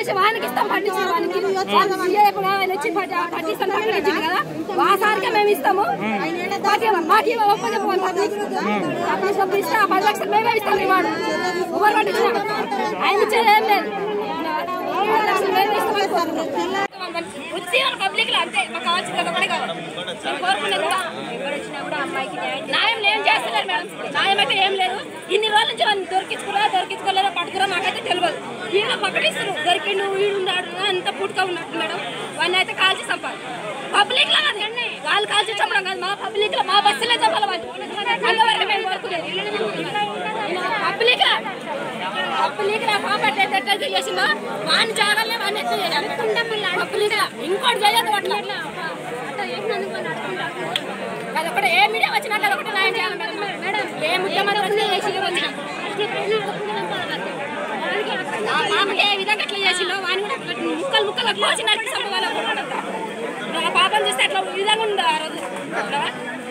చేసి వానికి ఇస్తాం పండించిన వానికి వాళ్ళు సీఏ కూడా ఆయన వచ్చి పట్టి- పట్టిస్తాను ప్రకటించింది కదా ఆ సార్కే మేము ఇస్తాము మాకు ఇవ్వ- మాకు ఇవ్వ ఒప్పచెప్పుకోవాలి పబ్లిక్ పబ్లిక్ డబ్బులు ఇస్తే ఆ పది లక్షలు మేమే ఇస్తాం ఇవాడు ఎవరు పట్టించిన ఆయన ఇచ్చేది ఏం లేదు పది లక్షలు మేమే ఇస్తాం అనుకుంటున్నాం. ఉద్యోగం పబ్లిక్ లో అంతే మాకు కావాల్సింది అది ఒకటే కావాలి మేము కోరుకునేది కూడా న్యాయం ఏం చేస్తున్నారు మేడం న్యాయం అయితే ఏం లేదు ఇన్ని రోజుల నుంచి వాళ్ళు దొరికించుకురా దొరికించుకోలేదో పట్టుకురా మాకైతే తెలియదు ఈయన పక్కడిస్తారు దొరికిండు వీడు ఉన్నాడు అంత పుట్టుక ఉన్నట్టు మేడం వాడిని అయితే కాల్చి చంపాలి పబ్లిక్ లో కాదు వాళ్ళు కాల్చి చంపడం కాదు మా పబ్లిక్ లో మా బస్సులే చంపాలి వాళ్ళు అంతవరకు మేము కోరుకునేది పబ్లిక్ లో పబ్లిక్ లో పాపట్ ఎట్లయితే చేసిందో వాడిని జాగాలనే వాడిని ఎట్లా చేయాలి పబ్లిక్ లో ఇంకోటి చేయదు అట్లా అది ఒకటి ఏ మీడియా వచ్చినా అది ఒకటి న్యాయం చేయాలి మేడం ఏ ముఖ్యమంత్రి వచ్చినా ఏ సీఎం వచ్చినా ఆ మామకి ఏ విధంగా అట్లా చేసిండో వాడిని కూడా అట్లా ముక్కలు ముక్కలు కోసి నరికి చంపాలి ఆ పాపం చూస్తే అట్లా ఈ విధంగా ఉందా ఆ రోజు